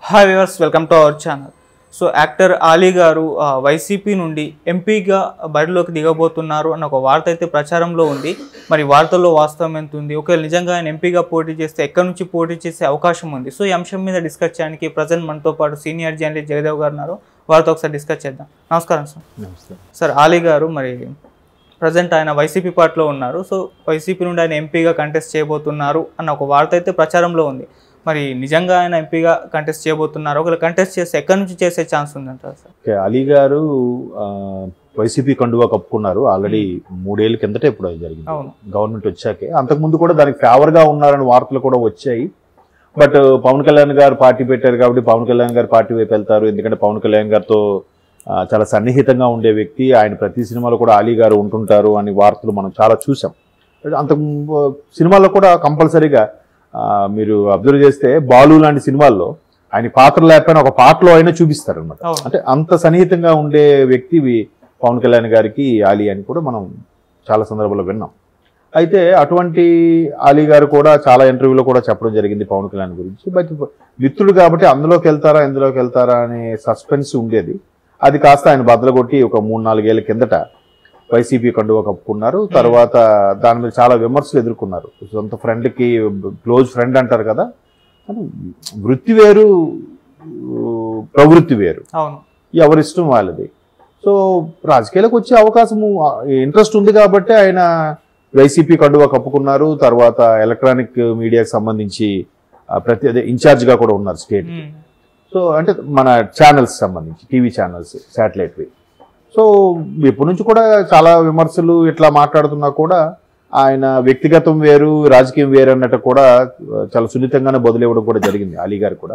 Hi viewers welcome to our channel so actor Ali garu ఆ, YCP నుండి ఎంపీగా బరిలోకి దిగబోతున్నారు అన్న ఒక వార్త అయితే ప్రచారంలో ఉంది మరి వార్తల్లో వాస్తవం ఎంత ఉంది ఒకవేళ నిజంగా ఆయన ఎంపీగా పోటీ చేస్తే ఎక్కడి నుంచి పోటీ చేసే అవకాశం ఉంది సో ఈ అంశం మీద డిస్కస్ చేయడానికి ప్రజెంట్ మనతో పాటు సీనియర్ జర్నలిస్ట్ జగదేవ్ గారు ఉన్నారు వారితో ఒకసారి డిస్కస్ చేద్దాం నమస్కారం సార్ నమస్తే సార్ ఆలీ గారు మరి ప్రజెంట్ ఆయన వైసీపీ పార్టీలో ఉన్నారు సో వైసీపీ నుండి ఆయన ఎంపీగా కంటెస్ట్ చేయబోతున్నారు అన్న ఒక వార్త అయితే ప్రచారంలో ఉంది మరి నిజంగా ఆయన ఎంపీగా కంటెస్ట్ చేయబోతున్నారు ఒకవేళ కంటెస్ట్ చేస్తే ఎక్కడి నుంచి చేసే ఛాన్స్ ఉందంటారు సార్ ఓకే అలీ గారు ఆ, వైసీపీ కండువా కప్పుకున్నారు ఆల్రెడీ మూడేళ్ల కిందటే ఇప్పుడు అది జరిగింది అవును గవర్నమెంట్ వచ్చాకే అంతకుముందు కూడా దానికి ఫేవర్ గా ఉన్నారని వార్తలు కూడా వచ్చాయి బట్ పవన్ కళ్యాణ్ గారు పార్టీ పెట్టారు కాబట్టి పవన్ కళ్యాణ్ గారు పార్టీ వైపు వెళ్తారు ఎందుకంటే పవన్ కళ్యాణ్ గారితో ఆ, చాలా సన్నిహితంగా ఉండే వ్యక్తి ఆయన ప్రతి సినిమాలో కూడా అలీ గారు ఉంటుంటారు అని వార్తలు మనం చాలా చూసాం అంతకు ముందు సినిమాల్లో కూడా కంపల్సరీగా ఆ, మీరు అబ్జర్వ్ చేస్తే బాలు లాంటి సినిమాల్లో ఆయన పాత్ర లేకపోయినా ఒక పాటలో అయినా చూపిస్తారు అనమాట అవును అంటే అంత సన్నిహితంగా ఉండే వ్యక్తి వి- పవన్ కళ్యాణ్ గారికి ఆలీ అని కూడా మనం చాలా సందర్భాల్లో విన్నాం అయితే అటువంటి ఆలీ గారు కూడా చాలా ఇంటర్వ్యూలో కూడా చెప్పడం జరిగింది పవన్ కళ్యాణ్ గురించి బట్ మిత్రుడు కాబట్టి అందులోకి వెళ్తారా ఎందులోకి వెళ్తారా అనే సస్పెన్స్ ఉండేది అది కాస్త ఆయన బద్దలగొట్టి ఒక మూడు నాలుగేళ్ల కిందట వైసీపీ కండువా కప్పుకున్నారు తర్వాత దాని మీద చాలా విమర్శలు ఎదుర్కొన్నారు సొంత ఫ్రెండ్కి క్లోజ్ ఫ్రెండ్ అంటారు కదా కానీ వృత్తి వేరు ప్రవృత్తి వేరు అవును ఎవరిష్టం వాళ్ళది సో రాజకీయాలకు వచ్చే అవకాశము ఇంట్రెస్ట్ ఉంది కాబట్టి ఆయన వైసీపీ కండువా కప్పుకున్నారు తర్వాత ఎలక్ట్రానిక్ మీడియాకి సంబంధించి ఆ, ప్రతి అదే ఇన్ఛార్జ్గా కూడా ఉన్నారు స్టేట్ ఉమ్. సో అంటే మన ఛానల్స్ సంబంధించి టీవీ ఛానల్స్ శాటిలైట్వి సో ఇప్పటి నుంచి కూడా చాలా విమర్శలు ఇట్లా మాట్లాడుతున్నా కూడా ఆయన వ్యక్తిగతం వేరు రాజకీయం వేరు అన్నట్టు కూడా ఆ, చాలా సున్నితంగానే బదులివ్వడం కూడా జరిగింది అలీ గారు కూడా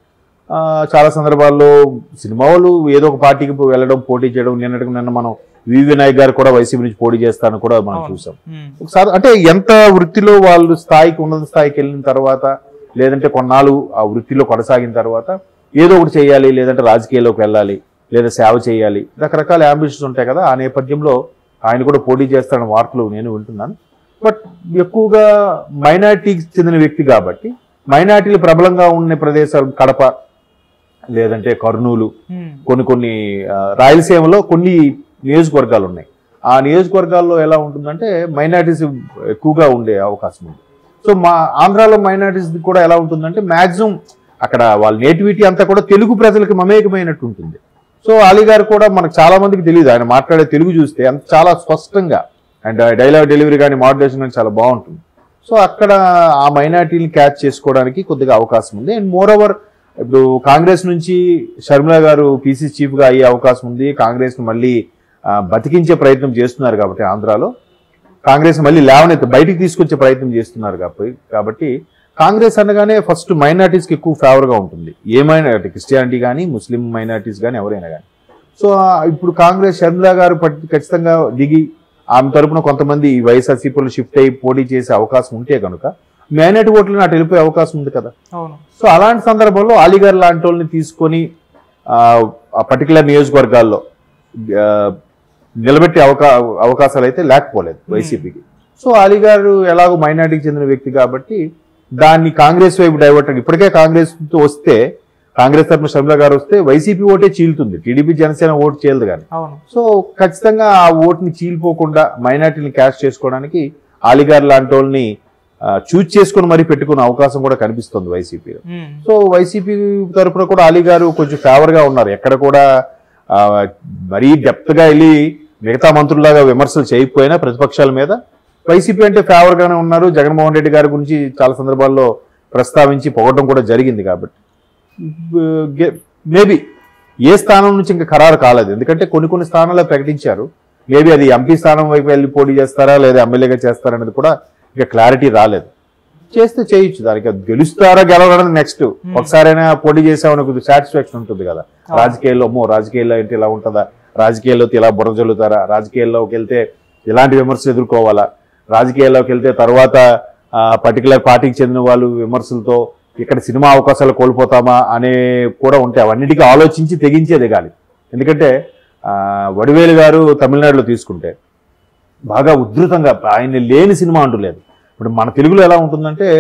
ఆ, చాలా సందర్భాల్లో సినిమా వాళ్ళు ఏదో ఒక పార్టీకి వెళ్ళడం పోటీ చేయడం నిన్నటికి నిన్న మనం వివి నాయక్ గారు కూడా వైసీపీ నుంచి పోటీ చేస్తారని కూడా మనం అవును. చూసాం ఉమ్. ఒకసారి అంటే ఎంత వృత్తిలో వాళ్ళు స్థాయికి ఉన్నత స్థాయికి వెళ్ళిన తర్వాత లేదంటే కొన్నాళ్ళు ఆ వృత్తిలో కొనసాగిన తర్వాత ఏదో ఒకటి చేయాలి లేదంటే రాజకీయాల్లోకి వెళ్ళాలి లేదా సేవ చేయాలి రకరకాల అంబిషన్స్ ఉంటాయి కదా ఆ నేపథ్యంలో ఆయన కూడా పోటీ చేస్తారన్న వార్తలు నేను వింటున్నాను బట్ ఎక్కువగా మైనార్టీకి చెందిన వ్యక్తి కాబట్టి మైనార్టీలు ప్రబలంగా ఉన్న ప్రదేశాలు కడప లేదంటే కర్నూలు ఉమ్. కొన్ని కొన్ని ఆ, రాయలసీమలో కొన్ని నియోజకవర్గాలు ఉన్నాయి ఆ నియోజకవర్గాల్లో ఎలా ఉంటుందంటే మైనారిటీస్ ఎక్కువగా ఉండే అవకాశం ఉంది సో మా ఆంధ్రాలో మైనారిటీస్ కూడా ఎలా ఉంటుందంటే మ్యాక్సిమం అక్కడ వాళ్ళ నేటివిటీ అంతా కూడా తెలుగు ప్రజలకు మమేకమైనట్టు ఉంటుంది సో అలీ గారు కూడా మనకు చాలా మందికి తెలియదు ఆయన మాట్లాడే తెలుగు చూస్తే అంత చాలా స్పష్టంగా అండ్ డైలాగ్ డెలివరీ కానీ మాడ్యులేషన్ కానీ చాలా బాగుంటుంది సో అక్కడ ఆ మైనారిటీని క్యాచ్ చేసుకోవడానికి కొద్దిగా అవకాశం ఉంది అండ్ మోర్ ఓవర్ ఇప్పుడు కాంగ్రెస్ నుంచి షర్మిల గారు పీసీ చీఫ్ గా అయ్యే అవకాశం ఉంది కాంగ్రెస్ ను మళ్ళీ ఆ, బతికించే ప్రయత్నం చేస్తున్నారు కాబట్టి ఆంధ్రాలో కాంగ్రెస్ మళ్ళీ లేవనెత్తి బయటికి తీసుకొచ్చే ప్రయత్నం చేస్తున్నారు కాబట్టి కాబట్టి కాంగ్రెస్ అనగానే ఫస్ట్ మైనార్టీస్ కి ఎక్కువ ఫేవర్ గా ఉంటుంది ఏ మైనారిటీ క్రిస్టియానిటీ కానీ ముస్లిం మైనార్టీస్ కానీ ఎవరైనా కానీ సో ఆ, ఇప్పుడు కాంగ్రెస్ షర్మిల గారు పట్టి- ఖచ్చితంగా దిగి ఆమె తరపున కొంతమంది వైఎస్ఆర్సీపీలో షిఫ్ట్ అయ్యి పోటీ చేసే అవకాశం ఉంటే కనుక మైనార్టీ ఓట్లను అటు వెళ్ళిపోయే అవకాశం ఉంది కదా అవును సో అలాంటి సందర్భంలో అలీగర్ లాంటి వాళ్ళని తీసుకొని ఆ, ఆ పర్టికులర్ నియోజకవర్గాల్లో ఆ, నిలబెట్టే అవకా అవకాశాలు అయితే లేకపోలేదు వైసీపీకి సో అలీ గారు ఎలాగో మైనార్టీకి చెందిన వ్యక్తి కాబట్టి దాన్ని కాంగ్రెస్ వైపు డైవర్ట్ ఇప్పటికే కాంగ్రెస్ తో వస్తే కాంగ్రెస్ తరఫున షర్మిల గారు వస్తే వైసీపీ ఓటే చీలుతుంది టీడీపీ జనసేన ఓటు చేయదు కానీ అవును సో ఖచ్చితంగా ఆ ఓటుని చీలిపోకుండా మైనార్టీని క్యాష్ చేసుకోవడానికి ఆలిగార్ లాంటి వాళ్ళని చూజ్ చేసుకుని మరీ పెట్టుకునే అవకాశం కూడా కనిపిస్తుంది వైసీపీలో ఉమ్. సో వైసీపీ తరపున కూడా అలీ గారు కొంచెం ఫేవర్ గా ఉన్నారు ఎక్కడ కూడా ఆ, మరీ డెప్త్ గా వెళ్ళి మిగతా మంత్రుల్లాగా విమర్శలు చేయకపోయినా ప్రతిపక్షాల మీద వైసీపీ అంటే ఫేవర్ గానే ఉన్నారు జగన్మోహన్ రెడ్డి గారి గురించి చాలా సందర్భాల్లో ప్రస్తావించి పొగడం కూడా జరిగింది కాబట్టి మేబీ ఏ స్థానం నుంచి ఇంకా ఖరారు కాలేదు ఎందుకంటే కొన్ని కొన్ని స్థానాల్లో ప్రకటించారు మేబీ అది ఎంపీ స్థానం వైపు వెళ్ళి పోటీ చేస్తారా లేదా ఎమ్మెల్యేగా చేస్తారా అనేది కూడా ఇంకా క్లారిటీ రాలేదు చేస్తే చేయొచ్చు దానికి అది గెలుస్తారా గెలవడం నెక్స్ట్ ఒకసారైనా పోటీ చేసామని కొద్దిగా సాటిస్ఫాక్షన్ ఉంటుంది కదా రాజకీయాల్లో అమ్మో రాజకీయాల్లో ఏంటి ఇలా ఉంటుందా రాజకీయాల్లో ఇలా బుర్ర జల్లుతారా రాజకీయాల్లోకి వెళ్తే ఇలాంటి విమర్శలు ఎదుర్కోవాలా రాజకీయాల్లోకి వెళ్తే తర్వాత పర్టికులర్ పార్టీకి చెందిన వాళ్ళు విమర్శలతో ఇక్కడ సినిమా అవకాశాలు కోల్పోతామా అనే కూడా ఉంటాయి అవన్నిటికీ ఆలోచించి తెగించే దిగాలి ఎందుకంటే ఆ, వడివేలు గారు తమిళనాడులో తీసుకుంటే బాగా ఉధృతంగా ఆయన లేని సినిమా అంటూ లేదు ఇప్పుడు మన తెలుగులో ఎలా ఉంటుందంటే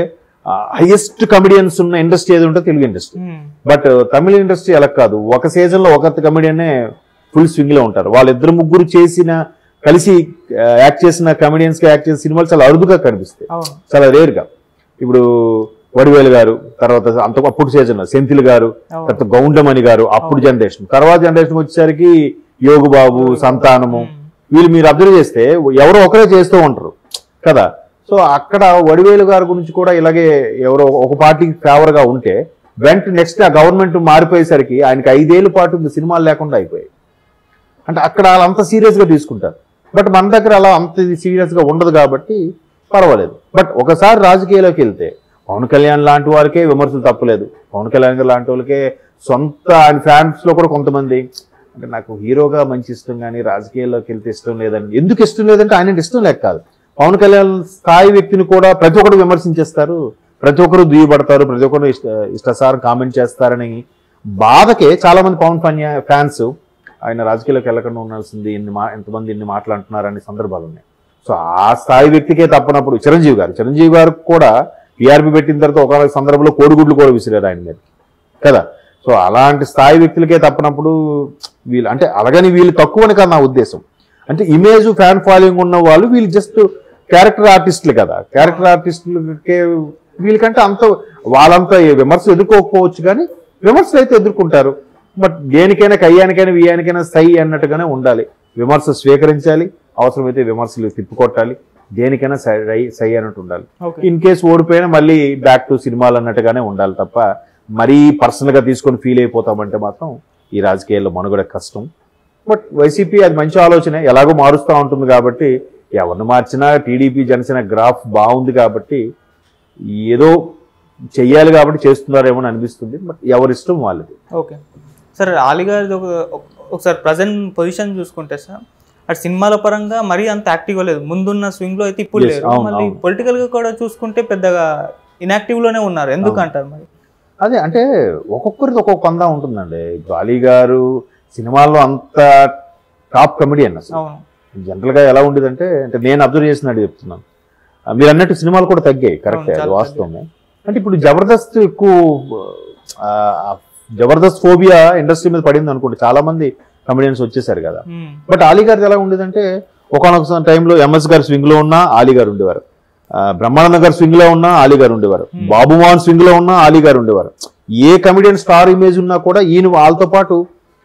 హైయెస్ట్ కమెడియన్స్ ఉన్న ఇండస్ట్రీ ఏది ఉంటే Telugu industry but Tamil industry అలా కాదు ఒక సీజన్ లో ఒక కమెడియనే ఫుల్ స్వింగ్ లో ఉంటారు వాళ్ళిద్దరు ముగ్గురు చేసిన కలిసి యాక్ట్ చేసిన కమెడియన్స్ గా యాక్ట్ చేసిన సినిమాలు చాలా అరుదుగా కనిపిస్తాయి అవును చాలా రేర్ గా ఇప్పుడు వడివేలు గారు తర్వాత అంత అప్పుడు సీజన్ సెంథిల్ గారు అవును తర్వాత గౌండమణి గారు అప్పుడు జనరేషన్ తర్వాత జనరేషన్ వచ్చేసరికి యోగు బాబు సంతానము మ్మ్. వీళ్ళు మీరు అబ్జర్వ్ చేస్తే ఎవరో ఒకరే చేస్తూ ఉంటారు కదా సో అక్కడ వడివేలు గారి గురించి కూడా ఇలాగే ఎవరో ఒక పార్టీకి ఫేవర్ గా ఉంటే వెంట నెక్స్ట్ ఆ గవర్నమెంట్ మారిపోయేసరికి ఆయనకి ఐదేళ్ల పాటు ఇంక సినిమాలు లేకుండా అయిపోయాయి అంటే అక్కడ వాళ్ళు అంత సీరియస్ గా తీసుకుంటారు బట్ మన దగ్గర అలా అంత సీరియస్ గా ఉండదు కాబట్టి పర్వాలేదు బట్ ఒకసారి రాజకీయాల్లోకి వెళ్తే పవన్ కళ్యాణ్ లాంటి వారికే విమర్శలు తప్పలేదు పవన్ కళ్యాణ్ గారు లాంటి వాళ్ళకే సొంత ఆయన ఫ్యాన్స్ లో కూడా కొంతమంది అంటే నాకు హీరోగా మంచి ఇష్టం కానీ రాజకీయాల్లోకి వెళ్తే ఇష్టం లేదని ఎందుకు ఇష్టం లేదంటే ఆయన ఇష్టం లేక కాదు పవన్ కళ్యాణ్ స్థాయి వ్యక్తిని కూడా ప్రతి ఒక్కరు విమర్శించేస్తారు ప్రతి ఒక్కరు దుయ్యబడతారు ప్రతి ఒక్కరు ఇష్ట ఇష్టసారం కామెంట్ చేస్తారని బాధకే చాలా మంది పవన్ పన్య ఫ్యాన్స్ ఆయన రాజకీయాల్లోకి వెళ్ళకుండా ఉండాల్సింది ఇన్ని మా ఎంతమంది ఇన్ని మాటలు అంటున్నారనే సందర్భాలు ఉన్నాయి సో ఆ స్థాయి వ్యక్తికే తప్పనప్పుడు చిరంజీవి గారు చిరంజీవి గారు కూడా టీఆర్పీ పెట్టిన తర్వాత ఒక సందర్భంలో కోడిగుడ్లు కూడా విసిరారు ఆయన మీద కదా సో అలాంటి స్థాయి వ్యక్తులకే తప్పనప్పుడు వీళ్ళు అంటే అలాగని వీళ్ళు తక్కువని కాదు నా ఉద్దేశం అంటే ఇమేజ్ ఫ్యాన్ ఫాలోయింగ్ ఉన్న వాళ్ళు వీళ్ళు జస్ట్ క్యారెక్టర్ ఆర్టిస్టులు కదా క్యారెక్టర్ ఆర్టిస్టులకే వీళ్ళకంటే అంత వాళ్ళంతా ఏ విమర్శలు ఎదుర్కోకపోవచ్చు కానీ విమర్శలు అయితే ఎదుర్కొంటారు బట్ దేనికైనా కయ్యానికైనా వియ్యానికైనా సై అన్నట్టుగానే ఉండాలి విమర్శ స్వీకరించాలి అవసరమైతే విమర్శలు తిప్పికొట్టాలి దేనికైనా సై సై అన్నట్టు ఉండాలి ఓకే ఇన్ కేస్ ఓడిపోయినా మళ్ళీ బ్యాక్ టు సినిమాలు అన్నట్టుగానే ఉండాలి తప్ప మరీ పర్సనల్ గా తీసుకొని ఫీల్ అయిపోతామంటే మాత్రం ఈ రాజకీయాల్లో మనుగడ కష్టం బట్ వైసీపీ అది మంచి ఆలోచనే ఎలాగో మారుస్తూ ఉంటుంది కాబట్టి ఎవరిని మార్చినా టీడీపీ జనసేన గ్రాఫ్ బాగుంది కాబట్టి ఏదో చెయ్యాలి కాబట్టి చేస్తున్నారేమో అని అనిపిస్తుంది బట్ ఎవరిష్టం వాళ్ళది ఓకే సార్ ఆలీ గారిది ఒక ఒక- ఒకసారి ప్రజెంట్ పొజిషన్ చూసుకుంటే సార్ అటు సినిమాల పరంగా మరీ అంత యాక్టివ్గా లేదు ముందున్న స్వింగ్ లో అయితే ఇప్పుడు Yes, లేరు అవును, మళ్ళీ అవును. పొలిటికల్ గా కూడా చూసుకుంటే పెద్దగా ఇనాక్టివ్ లోనే ఉన్నారు ఎందుకు అంటారు మరి అదే అంటే ఒక్కొక్కరిది ఒక్కొక్క పందా ఉంటుందండి ఇప్పుడు అలీ గారు సినిమాల్లో అంత టాప్ కమెడియన్ అసలు అవును జనరల్ గా ఎలా ఉండేదంటే అంటే నేను అబ్జర్వ్ చేసినట్టు చెప్తున్నాను ఆ, మీరు అన్నట్టు సినిమాలు కూడా తగ్గాయి కరెక్ట్ అవును, అది చాలా వాస్తవమే అంటే ఇప్పుడు జబర్దస్త్ ఎక్కువ ఆ, ఆ జబర్దస్త్ ఫోబియా ఇండస్ట్రీ మీద పడింది అనుకోండి చాలా మంది కమెడియన్స్ వచ్చేసారు కదా మ్మ్. బట్ ఆలీ గారిది ఎలా ఉండేదంటే ఒకనొక టైంలో ఎంఎస్ గారు స్వింగ్ లో ఉన్నా ఆలీ గారు ఉండేవారు ఆ, బ్రహ్మానంద గారు స్వింగ్ లో ఉన్నా ఆలీ గారు ఉండేవారు Hmm. బాబు మోహన్ స్వింగ్ లో ఉన్నా ఆలీ గారు ఉండేవారు ఏ కమెడియన్ స్టార్ ఇమేజ్ ఉన్నా కూడా ఈయన వాళ్ళతో పాటు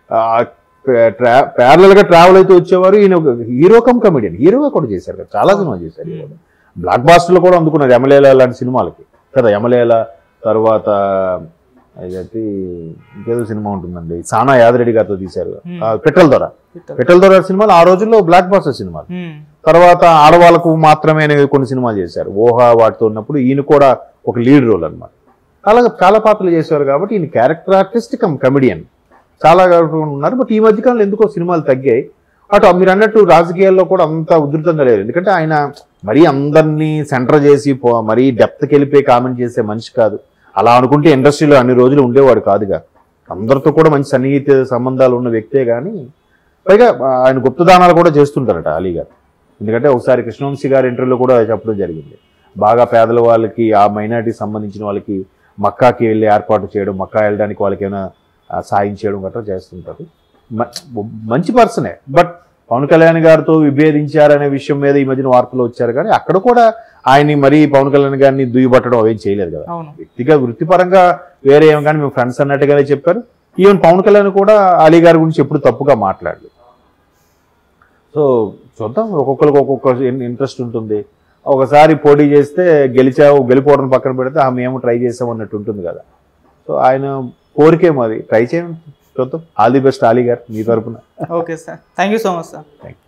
ప్యారలల్ గా ట్రావెల్ అయితే వచ్చేవారు ఈయన ఒక హీరో కమ్ కమెడియన్ హీరోగా కూడా చేశారు కదా చాలా సినిమాలు చేశారు మ్మ్. బ్లాక్ బాస్టర్లు కూడా అందుకున్నారు యమలేల లాంటి సినిమాలకి కదా యమలేల తర్వాత ఇదైతే ఇంకేదో సినిమా ఉంటుందండి సానా యాదరెడ్డి గారితో తీశారు Hmm. ఆ, పెట్టెల దొర పెట్టెల దొర సినిమాలు ఆ రోజుల్లో బ్లాక్ బాస్టర్ సినిమాలు మ్మ్. తర్వాత ఆడవాళ్ళకు మాత్రమే అనేవి కొన్ని సినిమాలు చేశారు ఓహా వాటితో ఉన్నప్పుడు ఈయన కూడా ఒక లీడ్ రోల్ అన్నమాట అలాగే చాలా పాత్రలు చేశారు కాబట్టి ఈయన క్యారెక్టర్ ఆర్టిస్ట్ కమ్ కమెడియన్ చాలా ఉన్నారు బట్ ఈ మధ్యకాలంలో ఎందుకో సినిమాలు తగ్గాయి అటు మీరు అన్నట్టు రాజకీయాల్లో కూడా అంత ఉధృతంగా లేరు ఎందుకంటే ఆయన మరీ అందరినీ సెంటర్ చేసి పో- మరీ డెప్త్కి వెళ్ళిపోయి కామెంట్ చేసే మనిషి కాదు అలా అనుకుంటే ఇండస్ట్రీలో అన్ని రోజులు ఉండేవాడు కాదుగా అందరితో కూడా మంచి సన్నిహిత సంబంధాలు ఉన్న వ్యక్తే కానీ పైగా ఆ, ఆయన గుప్తదానాలు కూడా చేస్తుంటారట అలీ గారు ఎందుకంటే ఒకసారి కృష్ణవంశీ గారి ఇంటర్వ్యూలో కూడా చెప్పడం జరిగింది బాగా పేదల వాళ్ళకి ఆ మైనార్టీకి సంబంధించిన వాళ్ళకి మక్కాకి వెళ్ళి ఏర్పాటు చేయడం మక్కా వెళ్ళడానికి వాళ్ళకి ఏమైనా ఆ, సాయం చేయడం గట్రా చేస్తుంటారు మ- మంచి పర్సనే బట్ పవన్ కళ్యాణ్ గారితో విభేదించారనే విషయం మీద ఈ మధ్యన వార్తలు వచ్చారు కానీ అక్కడ కూడా ఆయన్ని మరీ పవన్ కళ్యాణ్ గారిని దుయ్యబట్టడం అవేం చేయలేదు కదా అవును వ్యక్తిగా వృత్తిపరంగా వేరే ఏం కానీ మేము ఫ్రెండ్స్ అన్నట్టుగానే చెప్పారు ఈవెన్ పవన్ కళ్యాణ్ కూడా అలీ గారి గురించి ఎప్పుడు తప్పుగా మాట్లాడలేదు సో చూద్దాం ఒక్కొక్కరికి ఒక్కొక్క ఇంట్రెస్ట్ ఉంటుంది ఒకసారి పోటీ చేస్తే గెలిచావు గెలిపోవడం పక్కన పెడితే ఆ మేము ట్రై చేసాం అన్నట్టు ఉంటుంది కదా సో ఆయన కోరికేమో అది ట్రై చేయండి చూద్దాం ఆల్ ది బెస్ట్ అలీ గారు మీ తరపున okay sir thank you so much sir thank